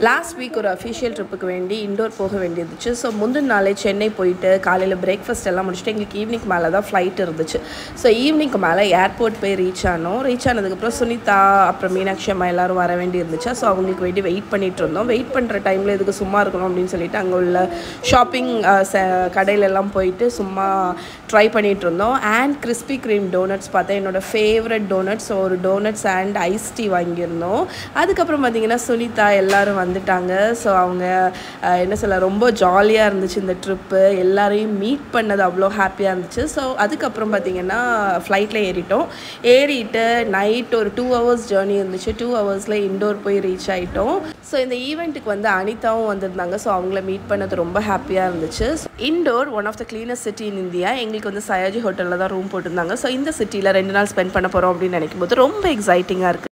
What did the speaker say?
last week ஒரு official ட்ரிப்புக்கு வேண்டி இண்டோர் போக வேண்டியிருந்துச்சு ஸோ முந்தின நாளே சென்னை போயிட்டு காலையில் பிரேக்ஃபாஸ்ட் எல்லாம் முடிச்சுட்டு எங்களுக்கு ஈவினிங் மேலே தான் ஃப்ளைட் இருந்துச்சு ஸோ ஈவினிங்க்கு மேலே ஏர்போர்ட் போய் ரீச் ஆனோம் ரீச் ஆனதுக்கப்புறம் சுனிதா அப்புறம் மீனாட்சி அம்மா எல்லாரும் வர வேண்டி இருந்துச்சு ஸோ அவங்களுக்கு வேண்டி வெயிட் பண்ணிட்டு இருந்தோம் வெயிட் பண்ணுற டைமில் இதுக்கு சும்மா இருக்கணும் அப்படின்னு சொல்லிட்டு அங்கே உள்ள ஷாப்பிங் கடையிலெல்லாம் போயிட்டு சும்மா ட்ரை பண்ணிட்டு இருந்தோம் அண்ட் கிறிஸ்பி க்ரீம் டோனட்ஸ் பார்த்தேன் என்னோட ஃபேவரட் டோனட்ஸ் ஒரு டோனட்ஸ் அண்ட் ஐஸ் டீ வாங்கியிருந்தோம் அதுக்கப்புறம் பார்த்தீங்கன்னா சுனிதா எல்லாரும் வந்துட்டாங்க ஸோ அவங்க அஹ், என்ன சொல்ல ரொம்ப ஜாலியாக இருந்துச்சு இந்த ட்ரிப்பு எல்லாரையும் மீட் பண்ணது அவ்வளோ ஹாப்பியாக இருந்துச்சு ஸோ அதுக்கப்புறம் பார்த்தீங்கன்னா ஃப்ளைட்டில் ஏறிட்டோம் ஏறிட்டு நைட் ஒரு டூ ஹவர்ஸ் ஜேர்னி இருந்துச்சு டூ ஹவர்ஸில் இண்டோர் போய் ரீச் ஆகிட்டோம் ஸோ இந்த ஈவெண்ட்டுக்கு வந்து அனிதாவும் வந்திருந்தாங்க ஸோ அவங்கள மீட் பண்ணது ரொம்ப ஹாப்பியாக இருந்துச்சு Indore one of the cleanest city in India எங்களுக்கு வந்து சயாஜி ஹோட்டலில் தான் ரூம் போட்டிருந்தாங்க ஸோ இந்த சிட்டியில் ரெண்டு நாள் ஸ்பெண்ட் பண்ண போகிறோம் அப்படின்னு நினைக்கும் போது ரொம்ப எக்ஸைட்டிங்காக இருக்குது